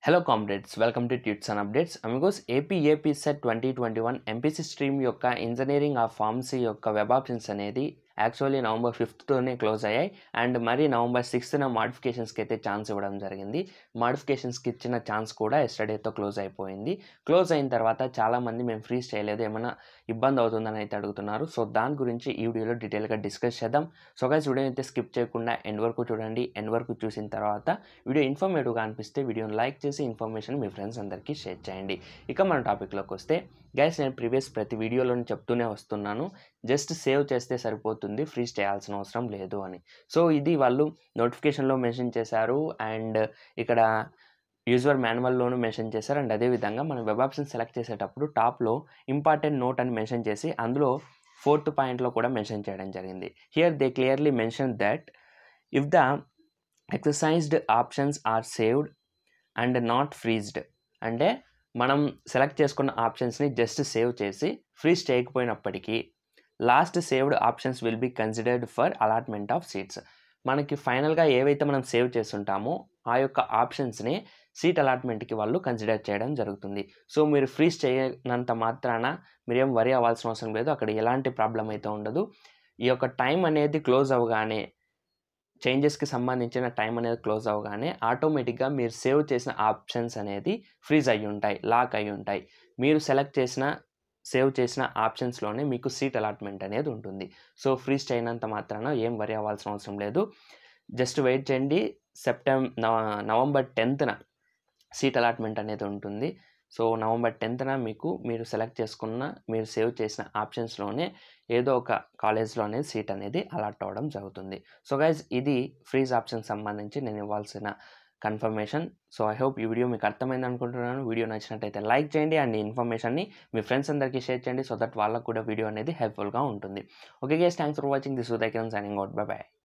hello comrades welcome to tutes and updates amigos AP AP set twenty twenty one MPC stream యొక్క engineering of pharmacy యొక్క web options అనేది actually November ఫిఫ్త్తోనే close అయ్యాయి and మరి November సిక్స్త్న మాడిఫికేషన్స్కి అయితే ఛాన్స్ ఇవ్వడం జరిగింది మాడిఫికేషన్స్కి ఇచ్చిన ఛాన్స్ కూడా ఎస్టర్డేతో క్లోజ్ అయిపోయింది క్లోజ్ అయిన తర్వాత చాలామంది మేము ఫ్రీజ్ చేయలేదు ఏమైనా ఇబ్బంది అవుతుందని అయితే అడుగుతున్నారు సో దాని గురించి ఈ వీడియోలో డీటెయిల్గా డిస్కస్ చేద్దాం సో గైస్ వీడియో అయితే స్కిప్ చేయకుండా ఎండ్ వరకు చూడండి ఎండ్ వరకు చూసిన తర్వాత వీడియో ఇన్ఫర్మేటివ్గా అనిపిస్తే వీడియోని లైక్ చేసి ఇన్ఫర్మేషన్ మీ ఫ్రెండ్స్ అందరికీ షేర్ చేయండి ఇక మన టాపిక్లోకి వస్తే గైస్ నేను ప్రీవియస్ ప్రతి వీడియోలోని చెప్తూనే వస్తున్నాను జస్ట్ సేవ్ చేస్తే సరిపోతుంది ఫ్రీజ్ చేయాల్సిన అవసరం లేదు అని సో ఇది వాళ్ళు నోటిఫికేషన్లో మెన్షన్ చేశారు అండ్ ఇక్కడ యూజర్ మాన్యువల్లోనూ మెన్షన్ చేశారు అండ్ అదేవిధంగా మనం వెబ్ ఆప్షన్ సెలెక్ట్ చేసేటప్పుడు టాప్లో ఇంపార్టెంట్ నోట్ అని మెన్షన్ చేసి అందులో ఫోర్త్ పాయింట్లో కూడా మెన్షన్ చేయడం జరిగింది here they clearly mention that if the exercised options are saved and not freezed అంటే మనం సెలెక్ట్ చేసుకున్న ఆప్షన్స్ని జస్ట్ సేవ్ చేసి ఫ్రీజ్ చేయకపోయినప్పటికీ last saved options will be considered for allotment of seats మనకి ఫైనల్గా ఏవైతే మనం సేవ్ చేస్తుంటామో ఆ యొక్క ఆప్షన్స్ని సీట్ అలాట్మెంట్కి వాళ్ళు కన్సిడర్ చేయడం జరుగుతుంది సో మీరు ఫ్రీజ్ చేయనంత మాత్రాన మీరేం వరి అవ్వాల్సిన అవసరం లేదు అక్కడ ఎలాంటి ప్రాబ్లం అయితే ఉండదు ఈ యొక్క టైం అనేది క్లోజ్ అవగానే చేంజెస్కి సంబంధించిన టైం అనేది క్లోజ్ అవగానే ఆటోమేటిక్గా మీరు సేవ్ చేసిన ఆప్షన్స్ అనేది ఫ్రీజ్ అయ్యి ఉంటాయి లాక్ అయి ఉంటాయి మీరు సెలెక్ట్ చేసిన సేవ్ చేసిన ఆప్షన్స్లోనే మీకు సీట్ అలాట్మెంట్ అనేది ఉంటుంది సో ఫ్రీజ్ చేయనంత మాత్రాన ఏం వరి అవ్వాల్సిన అవసరం లేదు జస్ట్ వెయిట్ చేయండి సెప్టెంబర్ నవంబర్ టెన్త్న సీట్ అలాట్మెంట్ అనేది ఉంటుంది సో నవంబర్ టెన్త్న మీకు మీరు సెలెక్ట్ చేసుకున్న మీరు సేవ్ చేసిన ఆప్షన్స్లోనే ఏదో ఒక కాలేజ్లో అనేది సీట్ అనేది అలాట్ అవ్వడం జరుగుతుంది సో గైజ్ ఇది ఫ్రీజ్ ఆప్షన్ సంబంధించి నేను ఇవ్వాల్సిన కన్ఫర్మేషన్ సో ఐ హోప్ ఈ వీడియో మీకు అర్థమైంది అనుకుంటున్నాను వీడియో నచ్చినట్టయితే లైక్ చేయండి అండ్ ఈ ఇన్ఫర్మేషన్ని మీ ఫ్రెండ్స్ అందరికీ షేర్ చేయండి సో దట్ వాళ్ళకు కూడా వీడియో అనేది హెల్ప్ఫుల్గా ఉంటుంది okay guys thanks for watching this Uday Kiran signing out bye bye